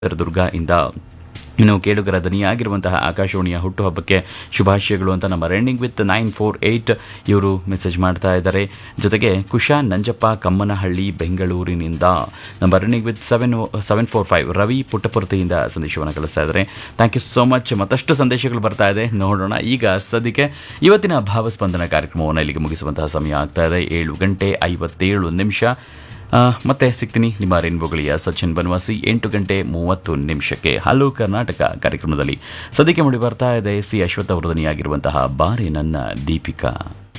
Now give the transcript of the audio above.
ಚಿತ್ರದುರ್ಗ ಇಂದ ಇನ್ನು ಕೇಳುಗರ ದನಿಯಾಗಿರುವಂತಹ ಆಕಾಶವಾಣಿಯ ಹುಟ್ಟುಹಬ್ಬಕ್ಕೆ ಶುಭಾಶಯಗಳು ಅಂತ ನಮ್ಮ running with nine four eight ಇವರು ಮೆಸೇಜ್ ಮಾಡ್ತಾ ಇದ್ದಾರೆ ಜೊತೆಗೆ ಕುಶಾನ್ ನಂಜಪ್ಪ ಕಮ್ಮನಹಳ್ಳಿ ಬೆಂಗಳೂರಿನಿಂದ ನಮ್ಮ running with seven seven four five Ravi ಪುಟ್ಟಪುರತಿಯಿಂದ ಸಂದೇಶವನ್ನು ಕಳಿಸ್ತಾ ಇದ್ದಾರೆ ಥ್ಯಾಂಕ್ ಯು ಸೋ ಮಚ್ ಮತ್ತಷ್ಟು ಸಂದೇಶಗಳು ಬರ್ತಾ ಇದೆ ನೋಡೋಣ ಈಗ ಸದ್ಯಕ್ಕೆ ಇವತ್ತಿನ ಭಾವಸ್ಪಂದನ ಕಾರ್ಯಕ್ರಮವನ್ನು ಇಲ್ಲಿಗೆ ಮುಗಿಸುವಂತಹ ಸಮಯ ಆಗ್ತಾ ಇದೆ ಏಳು ಗಂಟೆ ಐವತ್ತೇಳು ನಿಮಿಷ ಆ, ಮತ್ತೆ ಸಿಗ್ತೀನಿ ನಿಮ್ಮ ರೇನ್ಬೋಗಳಿಯ ಸಚಿನ್ ಬನ್ವಾಸಿ ಎಂಟು ಗಂಟೆ ಮೂವತ್ತು ನಿಮಿಷಕ್ಕೆ ಹಲೋ ಕರ್ನಾಟಕ ಕಾರ್ಯಕ್ರಮದಲ್ಲಿ ಸದ್ಯಕ್ಕೆ ಮೂಡಿ ಬರ್ತಾ ಇದೆ ಸಿ ಅಶ್ವಥ್ ಅವರದನಿಯಾಗಿರುವಂತಹ ಬಾರಿ ನನ್ನ ದೀಪಿಕಾ